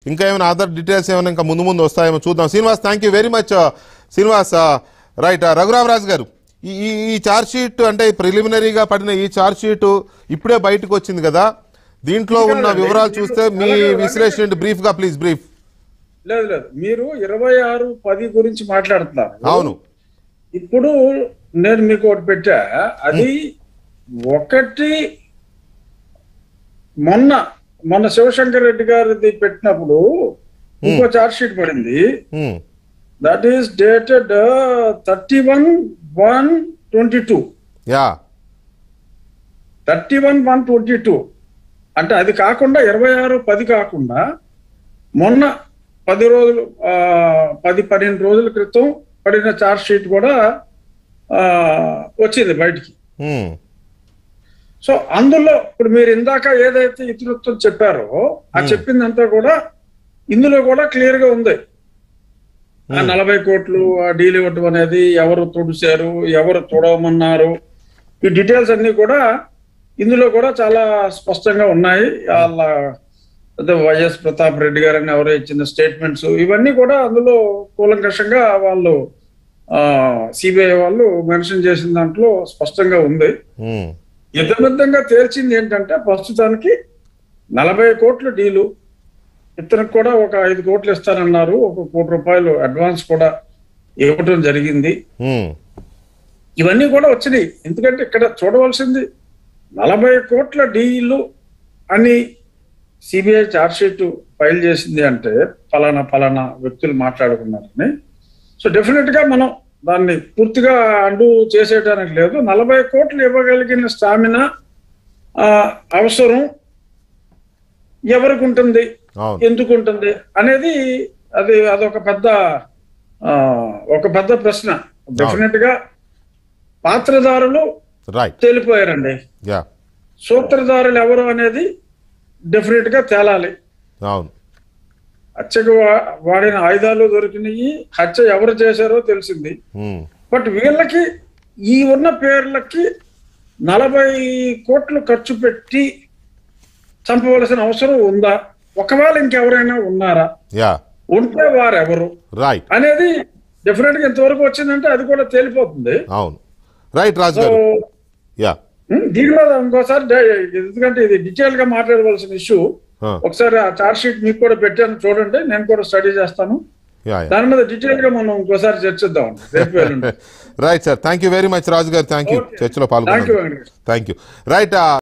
ఇంకా ఏమైనా other details ఏమైనా ఇంకా ముందు ముందు వస్తాయేమో చూద్దాం Srinivas thank you very much Srinivas right Raghuramaraju garu ఈ ఈ ఈ ఛార్జ్ షీట్ అంటే ప్రిలిమినరీగా పడిన ఈ ఛార్జ్ షీట్ ఇప్పుడే బయటకు వచ్చింది కదా దీంట్లో ఉన్న వివరాలు చూస్తే మీ విశ్లేషణ బ్రీఫ్ గా ప్లీజ్ బ్రీఫ్ లేదు లేదు మీరు ఇరవై ఆరు పది గురించి మాట్లాడుతున్నారు అవును ఇప్పుడు నేను మీకు ఒకటి పెట్టా అది ఒకటి మొన్న మొన్న శివశంకర్ రెడ్డి గారిది పెట్టినప్పుడు ఇంకో చార్జ్ షీట్ పడింది Hmm. That is dated thirty one one twenty two yeah thirty one one twenty two అంటే అది కాకుండా ఇరవై ఆరు పది కాకుండా మొన్న పది రోజులు ఆ, పది పన్నెండు రోజుల క్రితం పడిన చార్జ్ షీట్ కూడా ఆ, వచ్చింది బయటికి Hmm. సో అందులో ఇప్పుడు మీరు ఇందాక ఏదైతే ఇతరత్వం చెప్పారో ఆ చెప్పిందంతా కూడా ఇందులో కూడా క్లియర్ గా ఉంది ఆ నలభై కోట్లు ఆ డీల్ ఇవ్వటం అనేది ఎవరు తుడిచారు ఎవరు తుడవమన్నారు ఈ డీటెయిల్స్ అన్ని కూడా ఇందులో కూడా చాలా స్పష్టంగా ఉన్నాయి వాళ్ళ అదే వైఎస్ ప్రతాప్ రెడ్డి గారని ఎవరో ఇచ్చిన స్టేట్మెంట్స్ ఇవన్నీ కూడా అందులో కూలంకషంగా వాళ్ళు సిబిఐ వాళ్ళు మెన్షన్ చేసిన దాంట్లో స్పష్టంగా ఉంది Hmm. యుద్ధబద్ధంగా తేల్చింది ఏంటంటే ప్రస్తుతానికి నలభై కోట్ల డీలు ఇతనికి కూడా ఒక ఐదు కోట్లు ఇస్తానన్నారు ఒక కోటి రూపాయలు అడ్వాన్స్ కూడా ఇవ్వటం జరిగింది Hmm. ఇవన్నీ కూడా వచ్చినాయి ఎందుకంటే ఇక్కడ చూడవలసింది నలభై కోట్ల డీలు అని సిబిఐ షీట్ ఫైల్ చేసింది అంటే ఫలానా ఫలానా వ్యక్తులు మాట్లాడుకున్నారని సో డెఫినెట్ గా మనం దాన్ని పూర్తిగా అండు చేసేయడానికి లేదు నలభై కోట్లు ఇవ్వగలిగిన స్టామినా ఆ, అవసరం ఎవరికి ఉంటుంది అవును ఎందుకు ఉంటుంది అనేది అది అదొక పెద్ద ఆ, ఒక పెద్ద ప్రశ్న డెఫినెట్ గా పాత్రదారులు రైట్ తేలిపోయారండి యా సూత్రధారులు ఎవరు అనేది డెఫినెట్ గా తేలాలి అవును హత్యకు వా- వాడిన ఆయుధాలు దొరికినాయి హత్య ఎవరు చేశారో తెలిసింది Hmm. బట్ వీళ్ళకి ఈ ఉన్న పేర్లకి నలభై కోట్లు ఖర్చు పెట్టి చంపవలసిన అవసరం ఉందా ఒకవేళ ఇంకెవరైనా ఉన్నారా యా ఉంటే వారెవరు రైట్ అనేది డెఫినెట్ గా ఇంతవరకు వచ్చిందంటే అది కూడా తేలిపోతుంది అవును right Raju so garu yeah um, దీని మీద ఇంకోసారి డే- ఎందుకంటే ఇది డీటెయిల్ గా మాట్లాడవలసిన ఇష్యూ ఆ, ఒకసారి ఆ చార్జ్ షీట్ మీకు కూడా పెట్టాను చూడండి నేను కూడా స్టడీ చేస్తాను యా యా దాని మీద డీటెయిల్ గా మనం ఇంకోసారి చర్చిద్దాం రేపు ఎల్లుండి. Right sir thank you very much Raju garu thank you Okay. చర్చలో థ్యాంక్ యూ పాల్గొన్నారు వెంకటేష్ థ్యాంక్ యూ రైట్